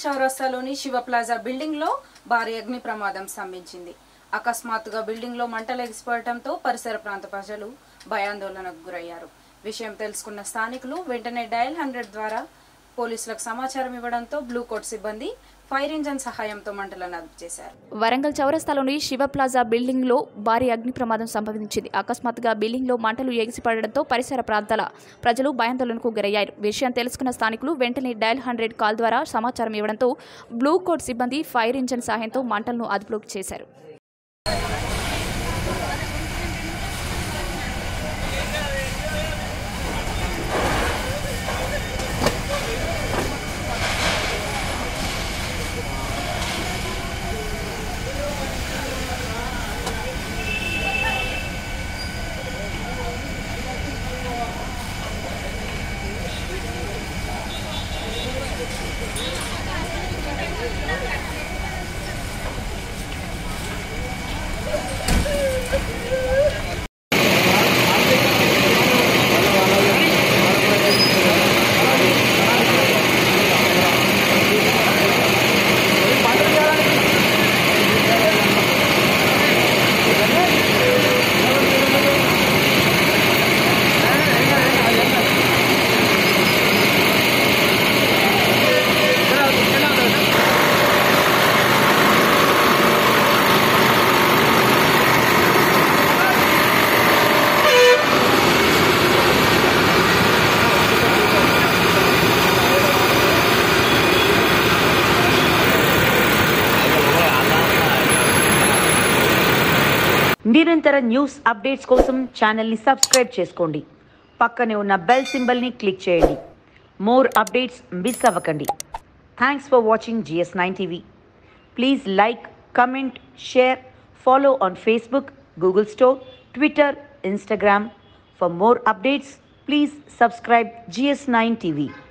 చౌరస్తాలోని Shiva plaza building లో భారీ అగ్ని ప్రమాదం సంభవించింది అకస్మాత్తుగా బిల్డింగ్ లో మంటలు ఎగిసిపడటంతో పరిసర ప్రాంత ప్రజలు భయాందోళనకు గురయ్యారు విషయం తెలుసుకున్న స్థానికులు వెంటనే డయల్ హండ్రెడ్ ద్వారా పోలీసులకు సమాచారం ఇవ్వడంతో బ్లూ కోట్ సిబ్బంది ఫైర్ ఇంజన్ సహాయంతో మంటలను అదుపు చేశారు వరంగల్ చౌరస్తాలోని శివ ప్లాజా బిల్డింగ్ లో భారీ అగ్ని ప్రమాదం సంభవించింది అకస్మాత్తుగా బిల్డింగ్ లో మంటలు ఎగిసిపడడంతో పరిసర ప్రాంతాల ప్రజలు భయాందోళనకు గురయ్యారు విషయం తెలుసుకున్న స్థానికులు వెంటనే డయల్ హండ్రెడ్ కాల్ ద్వారా సమాచారం ఇవ్వడంతో బ్లూ కోట్ సిబ్బంది ఫైర్ ఇంజన్ సహాయంతో మంటలను అదుపులోకి చేశారు నిరంతర న్యూస్ అప్డేట్స్ కోసం ఛానల్ని సబ్స్క్రైబ్ చేసుకోండి పక్కనే ఉన్న బెల్ సింబల్ని క్లిక్ చేయండి మోర్ అప్డేట్స్ మిస్ అవ్వకండి thanks for watching GS nine TV please like comment share follow on Facebook Google store Twitter Instagram for more updates please subscribe GS nine TV